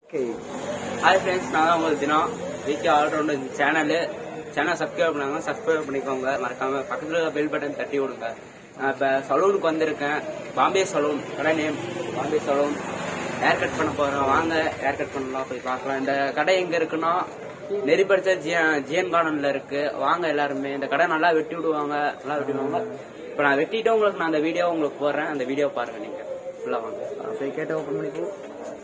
hi friends நான் தான் உங்களுக்கு தினம் வீக்கே ஆல்ரவுண்ட் இந்த சேனலு சேனல் சப்ஸ்கிரைப் பண்ணாங்க சப்ஸ்கிரைப் பண்ணிக்கோங்க மறக்காம பக்கத்தில் பெல் பட்டன் தட்டி விடுங்க நான் இப்போ சலூனுக்கு வந்திருக்கேன் பாம்பே சலூன் கடை name Bombay saloon hair cut பண்ண போகிறோம் வாங்க ஹேர் கட் பண்ணலாம் போய் பார்க்கலாம் இந்த கடை எங்கே இருக்குன்னா நெறிப்படுத்த ஜியன் ஜியன் கார்டனில் இருக்கு வாங்க எல்லாருமே இந்த கடை நல்லா வெட்டி விடுவாங்க நல்லா வெட்டி விடுவாங்க இப்போ நான் வெட்டிட்டு உங்களுக்கு நான் அந்த வீடியோ உங்களுக்கு போடுறேன் அந்த வீடியோ பாருங்க நீங்கள் ஃபுல்லாக வாங்க போய் கேட்ட ஓப்பன் பண்ணிப்போம்